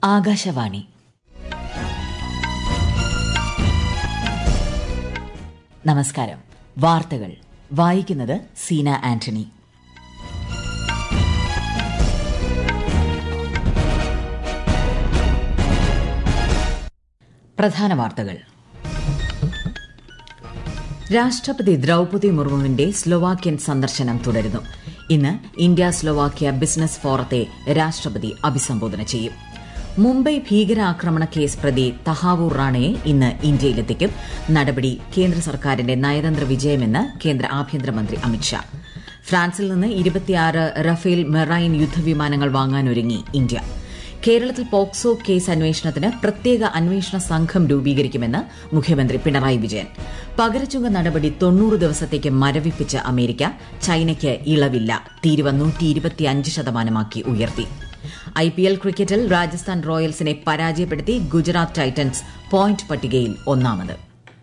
ആകാശവാണി നമസ്കാരം വാർത്തകൾ വായിക്കുന്നത് സീന ആന്റണി പ്രധാന വാർത്തകൾ രാഷ്ട്രപതി ദ്രൌപതി മുർമുവിന്റെ സ്ലൊവാക്യൻ സന്ദർശനം തുടരുന്നു ഇന്ന് ഇന്ത്യ സ്ലൊവാക്യ ബിസിനസ് ഫോറത്തെ രാഷ്ട്രപതി അഭിസംബോധന ചെയ്യും മുംബൈ ഭീകരാക്രമണ കേസ് പ്രതി തഹാവൂർ റാണയെ ഇന്ന് ഇന്ത്യയിലെത്തിക്കും നടപടി കേന്ദ്ര സർക്കാരിന്റെ നയതന്ത്ര വിജയമെന്ന് കേന്ദ്ര ആഭ്യന്തരമന്ത്രി അമിത്ഷാ ഫ്രാൻസിൽ നിന്ന് ഇരുപത്തിയാറ് റഫേൽ മെറൈൻ യുദ്ധവിമാനങ്ങൾ വാങ്ങാനൊരുങ്ങി ഇന്ത്യ കേരളത്തിൽ പോക്സോ കേസ് അന്വേഷണത്തിന് പ്രത്യേക അന്വേഷണ സംഘം രൂപീകരിക്കുമെന്ന് മുഖ്യമന്ത്രി പിണറായി വിജയൻ പകരച്ചുങ്ക നടപടി തൊണ്ണൂറ് ദിവസത്തേക്ക് മരവിപ്പിച്ച അമേരിക്ക ചൈനയ്ക്ക് ഇളവില്ല തീരുവ നൂറ്റി ശതമാനമാക്കി ഉയർത്തി ഐ പി എൽ ക്രിക്കറ്റിൽ രാജസ്ഥാൻ റോയൽസിനെ പരാജയപ്പെടുത്തി ഗുജറാത്ത് ടൈറ്റൻസ് പോയിന്റ് പട്ടികയിൽ ഒന്നാമത്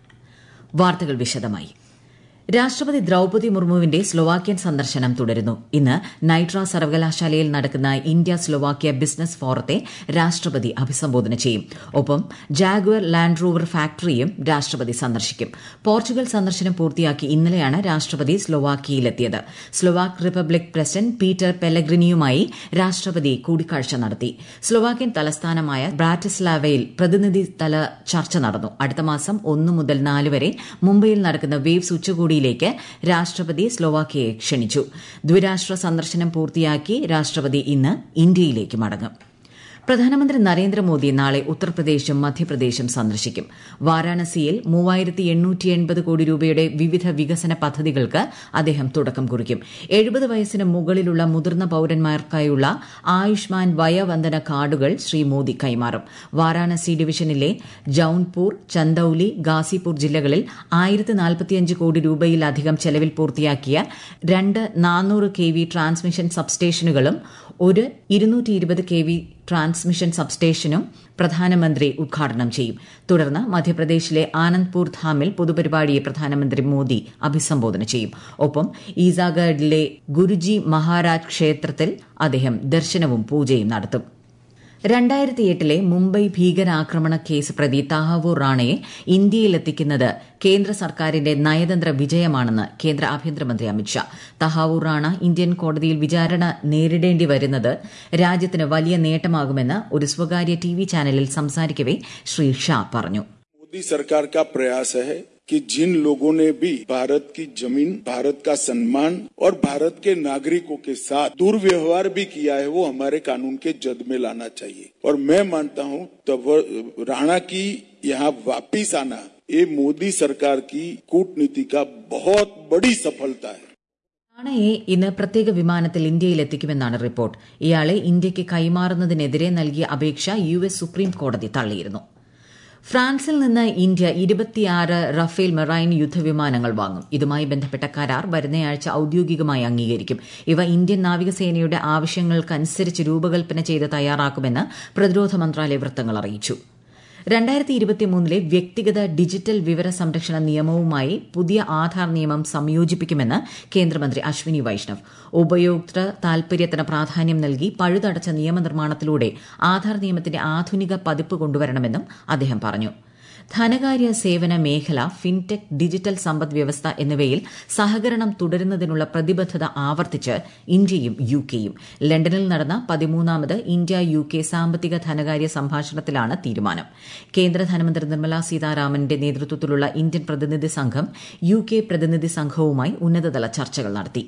വാർത്തകൾ വിശദമായി രാഷ്ട്രപതി ദ്രൌപതി മുർമുവിന്റെ സ്ലൊവാക്യൻ സന്ദർശനം തുടരുന്നു ഇന്ന് നൈട്ര സർവകലാശാലയിൽ നടക്കുന്ന ഇന്ത്യ സ്ലൊവാക്യ ബിസിനസ് ഫോറത്തെ രാഷ്ട്രപതി അഭിസംബോധന ചെയ്യും ഒപ്പം ജാഗ്വർ ലാൻഡ് റോവർ ഫാക്ടറിയും രാഷ്ട്രപതി സന്ദർശിക്കും പോർച്ചുഗൽ സന്ദർശനം പൂർത്തിയാക്കി ഇന്നലെയാണ് രാഷ്ട്രപതി സ്ലൊവാക്കിയയിലെത്തിയത് സ്ലൊവാക് റിപ്പബ്ലിക് പ്രസിഡന്റ് പീറ്റർ പെലഗ്രിനിയുമായി രാഷ്ട്രപതി കൂടിക്കാഴ്ച നടത്തി സ്ലൊവാക്യൻ തലസ്ഥാനമായ ബ്രാറ്റിസ്ലാവയിൽ പ്രതിനിധി തല ചർച്ച നടന്നു അടുത്ത മാസം ഒന്നു മുതൽ നാല് വരെ മുംബൈയിൽ നടക്കുന്ന വേവ്സ് ഉച്ചകോടി ഉച്ചകോടിയിലേക്ക് രാഷ്ട്രപതി സ്ലൊവാക്യയെ ക്ഷണിച്ചു ദ്വിരാഷ്ട്ര സന്ദർശനം പൂർത്തിയാക്കി രാഷ്ട്രപതി ഇന്ന് ഇന്ത്യയിലേക്ക് മടങ്ങും പ്രധാനമന്ത്രി നരേന്ദ്രമോദി നാളെ ഉത്തർപ്രദേശും മധ്യപ്രദേശും സന്ദർശിക്കും വാരാണസിയിൽ മൂവായിരത്തി എണ്ണൂറ്റി എൺപത് കോടി രൂപയുടെ വിവിധ വികസന പദ്ധതികൾക്ക് അദ്ദേഹം തുടക്കം കുറിക്കും എഴുപത് വയസ്സിന് മുകളിലുള്ള മുതിർന്ന പൌരന്മാർക്കായുള്ള ആയുഷ്മാൻ വയവന്ദന കാർഡുകൾ ശ്രീ മോദി കൈമാറും വാരാണസി ഡിവിഷനിലെ ജൌൻപൂർ ചന്ദൌലി ഗാസിപൂർ ജില്ലകളിൽ ആയിരത്തി നാൽപ്പത്തിയഞ്ച് കോടി രൂപയിലധികം ചെലവിൽ പൂർത്തിയാക്കിയ രണ്ട് നാനൂറ് കെ വി ട്രാൻസ്മിഷൻ സബ്സ്റ്റേഷനുകളും ഒരു ഇരുന്നൂറ്റി ഇരുപത് കെ വി ട്രാൻസ്മിഷൻ സബ്സ്റ്റേഷനും പ്രധാനമന്ത്രി ഉദ്ഘാടനം ചെയ്യും തുടർന്ന് മധ്യപ്രദേശിലെ ആനന്ദ്പൂർ ധാമിൽ പൊതുപരിപാടിയെ പ്രധാനമന്ത്രി മോദി അഭിസംബോധന ചെയ്യും ഒപ്പം ഈസാഗഡിലെ ഗുരുജി മഹാരാജ് ക്ഷേത്രത്തിൽ അദ്ദേഹം ദർശനവും പൂജയും നടത്തും രണ്ടായിരത്തി എട്ടിലെ മുംബൈ ഭീകരാക്രമണ കേസ് പ്രതി തഹാവൂർ റാണയെ ഇന്ത്യയിലെത്തിക്കുന്നത് കേന്ദ്ര സർക്കാരിന്റെ നയതന്ത്ര വിജയമാണെന്ന് കേന്ദ്ര ആഭ്യന്തരമന്ത്രി അമിത്ഷാ തഹാവൂർ റാണ ഇന്ത്യൻ കോടതിയിൽ വിചാരണ നേരിടേണ്ടി വരുന്നത് രാജ്യത്തിന് വലിയ നേട്ടമാകുമെന്ന് ഒരു സ്വകാര്യ ടി ചാനലിൽ സംസാരിക്കവേ ശ്രീ ഷാ പറഞ്ഞു मोदी सरकार का प्रयास है कि जिन लोगों ने भी भारत की जमीन भारत का सम्मान और भारत के नागरिकों के साथ दुर्व्यवहार भी किया है वो हमारे कानून के जद में लाना चाहिए और मैं मानता हूं तब राणा की यहाँ वापिस आना ये मोदी सरकार की कूटनीति का बहुत बड़ी सफलता है റാണയെ ഇന്ന് പ്രത്യേക വിമാനത്തിൽ ഇന്ത്യയിലെത്തിക്കുമെന്നാണ് റിപ്പോർട്ട് ഇയാളെ ഇന്ത്യയ്ക്ക് കൈമാറുന്നതിനെതിരെ നൽകിയ അപേക്ഷ യു എസ് സുപ്രീം കോടതി തള്ളിയിരുന്നു ഫ്രാൻസിൽ നിന്ന് ഇന്ത്യ ഇരുപത്തിയാറ് റഫേൽ മെറൈൻ യുദ്ധവിമാനങ്ങൾ വാങ്ങും ഇതുമായി ബന്ധപ്പെട്ട കരാർ വരുന്നയാഴ്ച ഔദ്യോഗികമായി അംഗീകരിക്കും ഇവ ഇന്ത്യൻ നാവികസേനയുടെ ആവശ്യങ്ങൾക്കനുസരിച്ച് രൂപകൽപ്പന ചെയ്ത് തയ്യാറാക്കുമെന്ന് പ്രതിരോധ മന്ത്രാലയ വൃത്തങ്ങൾ അറിയിച്ചു രണ്ടായിരത്തി ഇരുപത്തിമൂന്നിലെ വ്യക്തിഗത ഡിജിറ്റൽ വിവര സംരക്ഷണ നിയമവുമായി പുതിയ ആധാർ നിയമം സംയോജിപ്പിക്കുമെന്ന് കേന്ദ്രമന്ത്രി അശ്വിനി വൈഷ്ണവ് ഉപയോക്തൃ താൽപര്യത്തിന് പ്രാധാന്യം നൽകി പഴുതടച്ച നിയമനിർമ്മാണത്തിലൂടെ ആധാർ നിയമത്തിന്റെ ആധുനിക പതിപ്പ് കൊണ്ടുവരണമെന്നും അദ്ദേഹം പറഞ്ഞു ധനകാര്യ സേവന മേഖല ഫിൻടെക് ഡിജിറ്റൽ സമ്പദ് വ്യവസ്ഥ എന്നിവയിൽ സഹകരണം തുടരുന്നതിനുള്ള പ്രതിബദ്ധത ആവർത്തിച്ച് ഇന്ത്യയും യു കെയും ലണ്ടനിൽ നടന്ന പതിമൂന്നാമത് ഇന്ത്യ യു കെ സാമ്പത്തിക ധനകാര്യ സംഭാഷണത്തിലാണ് തീരുമാനം കേന്ദ്ര ധനമന്ത്രി നിർമ്മല സീതാരാമന്റെ നേതൃത്വത്തിലുള്ള ഇന്ത്യൻ പ്രതിനിധി സംഘം യു കെ പ്രതിനിധി സംഘവുമായി ഉന്നതതല ചർച്ചകൾ നടത്തി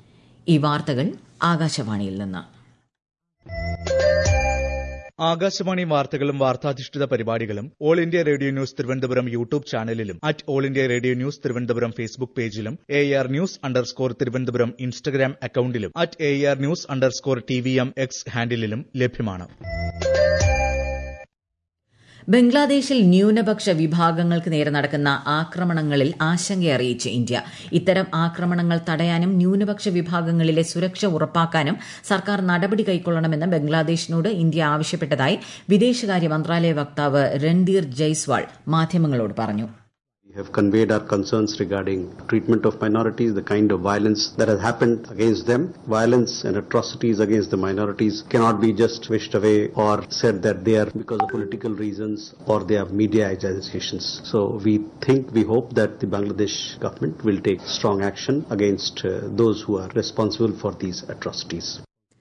ഈ വാർത്തകൾ ആകാശവാണിയിൽ നിന്ന് ആകാശവാണി വാർത്തകളും വാർത്താധിഷ്ഠിത പരിപാടികളും all India radio news Thiruvananthapuram YouTube ചാനലിലും at all India radio news Thiruvananthapuram Facebook പേജിലും A R news underscore Thiruvananthapuram Instagram അക്കൌണ്ടിലും at A R news underscore T V M X ഹാൻഡിലും ലഭ്യമാണ് ബംഗ്ലാദേശിൽ ന്യൂനപക്ഷ വിഭാഗങ്ങൾക്ക് നേരെ നടക്കുന്ന ആക്രമണങ്ങളിൽ ആശങ്കയറിയിച്ച് ഇന്ത്യ ഇത്തരം ആക്രമണങ്ങൾ തടയാനും ന്യൂനപക്ഷ വിഭാഗങ്ങളിലെ സുരക്ഷ ഉറപ്പാക്കാനും സർക്കാർ നടപടി കൈക്കൊള്ളണമെന്ന് ബംഗ്ലാദേശിനോട് ഇന്ത്യ ആവശ്യപ്പെട്ടതായി വിദേശകാര്യ മന്ത്രാലയ വക്താവ് രൺധീർ ജയ്സ്വാൾ മാധ്യമങ്ങളോട് പറഞ്ഞു We have conveyed our concerns regarding treatment of minorities, the kind of violence that has happened against them. Violence and atrocities against the minorities cannot be just wished away or said that they are because of political reasons or they are media agitations. So we think, we hope that the Bangladesh government will take strong action against uh, those who are responsible for these atrocities.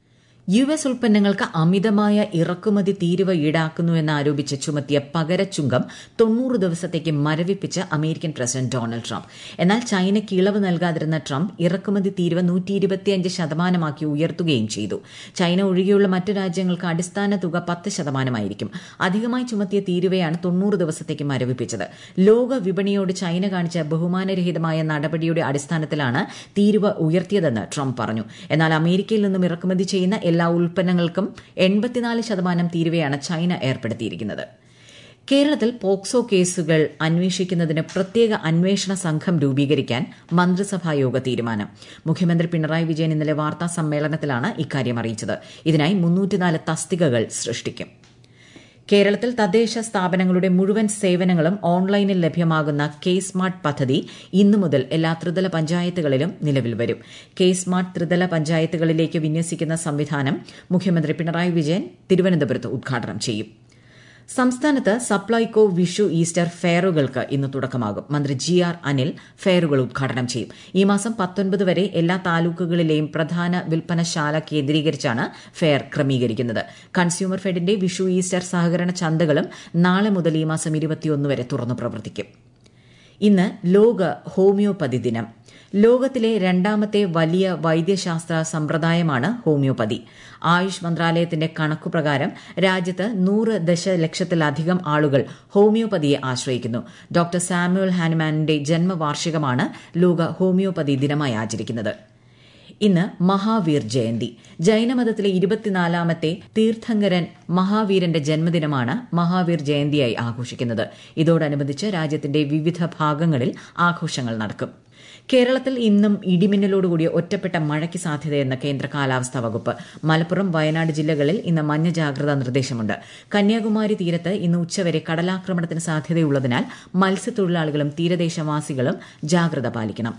U S ഉൽപ്പന്നങ്ങൾക്ക് അമിതമായ ഇറക്കുമതി തീരുവ ഈടാക്കുന്നുവെന്ന് ആരോപിച്ച് ചുമത്തിയ പകരച്ചുങ്കം തൊണ്ണൂറ് ദിവസത്തേക്ക് മരവിപ്പിച്ച് അമേരിക്കൻ പ്രസിഡന്റ് ഡൊണാൾഡ് ട്രംപ് എന്നാൽ ചൈനയ്ക്ക് ഇളവ് നൽകാതിരുന്ന ട്രംപ് ഇറക്കുമതി തീരുവ നൂറ്റി ഇരുപത്തിയഞ്ച് ശതമാനമാക്കി ഉയർത്തുകയും ചെയ്തു ചൈന ഒഴികെയുള്ള മറ്റ് രാജ്യങ്ങൾക്ക് അടിസ്ഥാന തുക പത്ത് ശതമാനമായിരിക്കും അധികമായി ചുമത്തിയ തീരുവയാണ് തൊണ്ണൂറ് ദിവസത്തേക്ക് മരവിപ്പിച്ചത് ലോക വിപണിയോട് ചൈന കാണിച്ച ബഹുമാനരഹിതമായ നടപടിയുടെ അടിസ്ഥാനത്തിലാണ് തീരുവ ഉയർത്തിയതെന്ന് ട്രംപ് പറഞ്ഞു എന്നാൽ അമേരിക്കയിൽ നിന്നും ഇറക്കുമതി ചെയ്യുന്ന എല്ലാ ഉൽപ്പന്നങ്ങൾക്കും എൺപത്തിനാല് ശതമാനം തീരുവയാണ് ചൈന ഏർപ്പെടുത്തിയിരിക്കുന്നത് കേരളത്തിൽ പോക്സോ കേസുകൾ അന്വേഷിക്കുന്നതിന് പ്രത്യേക അന്വേഷണ സംഘം രൂപീകരിക്കാൻ മന്ത്രിസഭായോഗ തീരുമാനം മുഖ്യമന്ത്രി പിണറായി വിജയൻ ഇന്നലെ വാർത്താ സമ്മേളനത്തിലാണ് ഇക്കാര്യം അറിയിച്ചത് ഇതിനായി മുന്നൂറ്റിനാല് തസ്തികകൾ സൃഷ്ടിക്കും കേരളത്തിൽ തദ്ദേശ സ്ഥാപനങ്ങളുടെ മുഴുവൻ സേവനങ്ങളും ഓൺലൈനിൽ ലഭ്യമാകുന്ന കെ സ്മാർട്ട് പദ്ധതി ഇന്നു മുതൽ എല്ലാ ത്രിതല പഞ്ചായത്തുകളിലും നിലവിൽ വരും കെ സ്മാർട്ട് ത്രിതല പഞ്ചായത്തുകളിലേക്ക് വിന്യസിക്കുന്ന സംവിധാനം മുഖ്യമന്ത്രി പിണറായി വിജയൻ തിരുവനന്തപുരത്ത് ഉദ്ഘാടനം ചെയ്യും സംസ്ഥാനത്ത് സപ്ലൈകോ വിഷു ഈസ്റ്റർ ഫെയറുകൾക്ക് ഇന്ന് തുടക്കമാകും മന്ത്രി ജി ആർ അനിൽ ഫെയറുകൾ ഉദ്ഘാടനം ചെയ്യും ഈ മാസം പത്തൊൻപത് വരെ എല്ലാ താലൂക്കുകളിലെയും പ്രധാന വിൽപ്പനശാല കേന്ദ്രീകരിച്ചാണ് ഫെയർ ക്രമീകരിക്കുന്നത് കൺസ്യൂമർ ഫെഡിന്റെ വിഷു ഈസ്റ്റർ സഹകരണ ചന്തകളും നാളെ മുതൽ ഈ മാസം ഇരുപത്തിയൊന്ന് വരെ തുറന്നു പ്രവർത്തിക്കും ഇന്ന് ലോക ഹോമിയോപ്പതി ദിനം ലോകത്തിലെ രണ്ടാമത്തെ വലിയ വൈദ്യശാസ്ത്ര സമ്പ്രദായമാണ് ഹോമിയോപ്പതി ആയുഷ് മന്ത്രാലയത്തിന്റെ കണക്കുപ്രകാരം രാജ്യത്ത് നൂറ് ദശലക്ഷത്തിലധികം ആളുകൾ ഹോമിയോപ്പതിയെ ആശ്രയിക്കുന്നു ഡോക്ടർ സാമുവൽ ഹാനുമാനിന്റെ ജന്മവാർഷികമാണ് ലോക ഹോമിയോപ്പതി ദിനമായി ആചരിക്കുന്നത് ഇന്ന് മഹാവീർ ജയന്തി ജൈനമതത്തിലെ ഇരുപത്തിനാലാമത്തെ തീർത്ഥങ്കരൻ മഹാവീരന്റെ ജന്മദിനമാണ് മഹാവീർ ജയന്തിയായി ആഘോഷിക്കുന്നത് ഇതോടനുബന്ധിച്ച് രാജ്യത്തിന്റെ വിവിധ ഭാഗങ്ങളിൽ ആഘോഷങ്ങൾ നടക്കും കേരളത്തിൽ ഇന്നും ഇടിമിന്നലോടുകൂടിയ ഒറ്റപ്പെട്ട മഴയ്ക്ക് സാധ്യതയെന്ന് കേന്ദ്ര കാലാവസ്ഥാ വകുപ്പ് മലപ്പുറം വയനാട് ജില്ലകളിൽ ഇന്ന് മഞ്ഞ ജാഗ്രതാ നിർദ്ദേശമുണ്ട് കന്യാകുമാരി തീരത്ത് ഇന്ന് ഉച്ചവരെ കടലാക്രമണത്തിന് സാധ്യതയുള്ളതിനാൽ മത്സ്യത്തൊഴിലാളികളും തീരദേശവാസികളും ജാഗ്രത പാലിക്കണം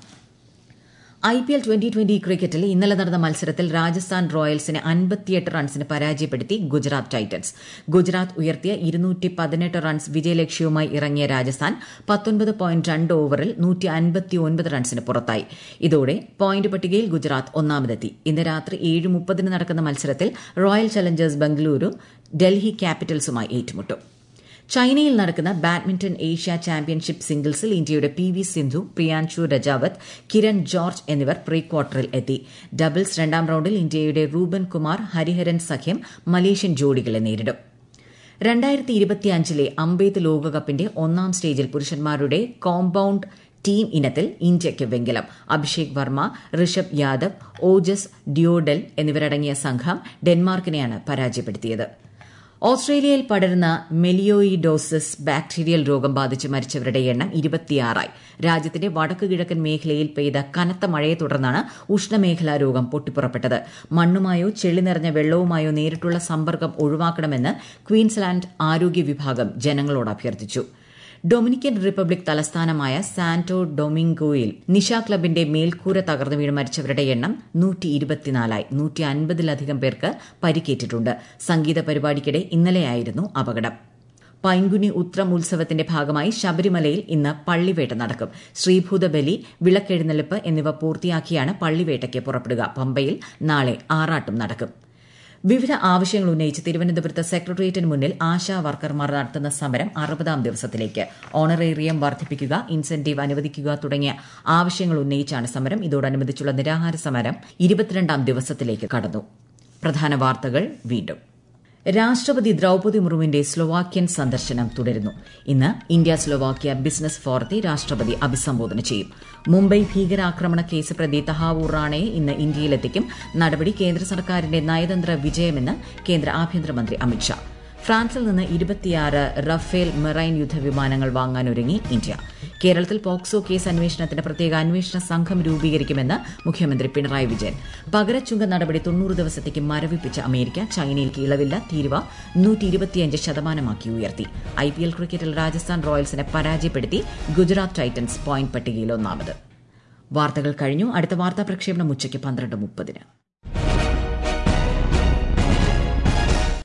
I P L twenty twenty ക്രിക്കറ്റിൽ ഇന്നലെ നടന്ന മത്സരത്തിൽ രാജസ്ഥാൻ റോയൽസിനെ അൻപത്തിയെട്ട് റൺസിന് പരാജയപ്പെടുത്തി ഗുജറാത്ത് ടൈറ്റൻസ് ഗുജറാത്ത് ഉയർത്തിയ ഇരുന്നൂറ്റി പതിനെട്ട് റൺസ് വിജയലക്ഷ്യവുമായി ഇറങ്ങിയ രാജസ്ഥാൻ പത്തൊൻപത് പോയിന്റ് രണ്ട് ഓവറിൽ നൂറ്റി അൻപത്തി ഒൻപത് റൺസിന് പുറത്തായി ഇതോടെ പോയിന്റ് പട്ടികയിൽ ഗുജറാത്ത് ഒന്നാമതെത്തി ഇന്ന് രാത്രി ഏഴ് മുപ്പതിന് നടക്കുന്ന മത്സരത്തിൽ റോയൽ ചലഞ്ചേഴ്സ് ബംഗളൂരു ഡൽഹി ക്യാപിറ്റൽസുമായി ഏറ്റുമുട്ടും ചൈനയിൽ നടക്കുന്ന ബാഡ്മിന്റൺ ഏഷ്യ ചാമ്പ്യൻഷിപ്പ് സിംഗിൾസിൽ ഇന്ത്യയുടെ പി വി സിന്ധു പ്രിയാൻഷു രജാവത്ത് കിരൺ ജോർജ് എന്നിവർ പ്രീ ക്വാർട്ടറിൽ എത്തി ഡബിൾസ് രണ്ടാം റൌണ്ടിൽ ഇന്ത്യയുടെ റൂബൻ കുമാർ ഹരിഹരൻ സഖ്യം മലേഷ്യൻ ജോഡികളെ നേരിടും രണ്ടായിരത്തി ഇരുപത്തിയഞ്ചിലെ അമ്പെയ്ത്ത് ലോകകപ്പിന്റെ ഒന്നാം സ്റ്റേജിൽ പുരുഷന്മാരുടെ കോമ്പൌണ്ട് ടീം ഇനത്തിൽ ഇന്ത്യയ്ക്ക് വെങ്കലം അഭിഷേക് വർമ്മ ഋഷഭ് യാദവ് ഓജസ് ഡ്യോഡൽ എന്നിവരടങ്ങിയ സംഘം ഡെൻമാർക്കിനെയാണ് പരാജയപ്പെടുത്തിയത് ഓസ്ട്രേലിയയിൽ പടരുന്ന മെലിയോയിഡോസിസ് ബാക്ടീരിയൽ രോഗം ബാധിച്ച് മരിച്ചവരുടെ എണ്ണം ഇരുപത്തിയാറായി രാജ്യത്തിന്റെ വടക്കു കിഴക്കൻ മേഖലയിൽ പെയ്ത കനത്ത മഴയെ തുടർന്നാണ് ഉഷ്ണമേഖലാ രോഗം പൊട്ടിപ്പുറപ്പെട്ടത് മണ്ണുമായോ ചെളി നിറഞ്ഞ വെള്ളവുമായോ നേരിട്ടുള്ള സമ്പർക്കം ഒഴിവാക്കണമെന്ന് ക്വീൻസ്ലാൻഡ് ആരോഗ്യ വിഭാഗം ജനങ്ങളോട് അഭ്യർത്ഥിച്ചു ഡൊമിനിക്കൻ റിപ്പബ്ലിക് തലസ്ഥാനമായ സാന്റോ ഡൊമിംഗോയിൽ നിഷ ക്ലബിന്റെ മേൽക്കൂര തകർന്നു വീണ് മരിച്ചവരുടെ എണ്ണം നൂറ്റി ഇരുപത്തിനാലായി നൂറ്റി അൻപതിലധികം പേർക്ക് പരിക്കേറ്റിട്ടുണ്ട് സംഗീത പരിപാടിക്കിടെ ഇന്നലെയായിരുന്നു അപകടം പൈങ്കുനി ഉത്രം ഉത്സവത്തിന്റെ ഭാഗമായി ശബരിമലയിൽ ഇന്ന് പള്ളിവേട്ട നടക്കും ശ്രീഭൂതബലി വിളക്കെഴുന്നള്ളിപ്പ് എന്നിവ പൂർത്തിയാക്കിയാണ് പള്ളിവേട്ടയ്ക്ക് പുറപ്പെടുക പമ്പയിൽ നാളെ ആറാട്ടും നടക്കും വിവിധ ആവശ്യങ്ങൾ ഉന്നയിച്ച് തിരുവനന്തപുരത്ത് സെക്രട്ടേറിയറ്റിന് മുന്നിൽ ആശാ വർക്കർമാർ നടത്തുന്ന സമരം അറുപതാം ദിവസത്തിലേക്ക് ഓണറേറിയം വർദ്ധിപ്പിക്കുക ഇൻസെന്റീവ് അനുവദിക്കുക തുടങ്ങിയ ആവശ്യങ്ങൾ ഉന്നയിച്ചാണ് സമരം ഇതോടനുബന്ധിച്ചുള്ള നിരാഹാര സമരം ഇരുപത്തിരണ്ടാം ദിവസത്തിലേക്ക് കടന്നു പ്രധാന വാർത്തകൾ വീണ്ടും രാഷ്ട്രപതി ദ്രൌപതി മുർമുവിന്റെ സ്ലൊവാക്യൻ സന്ദർശനം തുടരുന്നു ഇന്ന് ഇന്ത്യ സ്ലൊവാക്യ ബിസിനസ് ഫോറത്തെ രാഷ്ട്രപതി അഭിസംബോധന ചെയ്യും മുംബൈ ഭീകരാക്രമണ കേസ് പ്രതി തഹാവൂർ റാണയെ ഇന്ന് ഇന്ത്യയിലെത്തിക്കും നടപടി കേന്ദ്ര സർക്കാരിന്റെ നയതന്ത്ര വിജയമെന്ന് കേന്ദ്ര ആഭ്യന്തരമന്ത്രി അമിത്ഷാ ഫ്രാൻസിൽ നിന്ന് ഇരുപത്തിയാറ് റഫേൽ മെറൈൻ യുദ്ധവിമാനങ്ങൾ വാങ്ങാനൊരുങ്ങി ഇന്ത്യ കേരളത്തിൽ പോക്സോ കേസ് അന്വേഷണത്തിന് പ്രത്യേക അന്വേഷണ സംഘം രൂപീകരിക്കുമെന്ന് മുഖ്യമന്ത്രി പിണറായി വിജയൻ പകരച്ചുങ്ക നടപടി തൊണ്ണൂറ് ദിവസത്തേക്ക് മരവിപ്പിച്ച അമേരിക്ക ചൈനയിലേക്ക് ഇളവില്ല തീരുവ നൂറ്റി ഇരുപത്തിയഞ്ച് ശതമാനമാക്കി ഉയർത്തി ഐ പി എൽ ക്രിക്കറ്റിൽ രാജസ്ഥാൻ റോയൽസിനെ പരാജയപ്പെടുത്തി ഗുജറാത്ത് ടൈറ്റൻസ് പോയിന്റ് പട്ടികയിൽ ഒന്നാമത് വാർത്തകൾ കഴിഞ്ഞു അടുത്ത വാർത്താ പ്രക്ഷേപണം ഉച്ചയ്ക്ക് പന്ത്രണ്ട് മുപ്പതിന്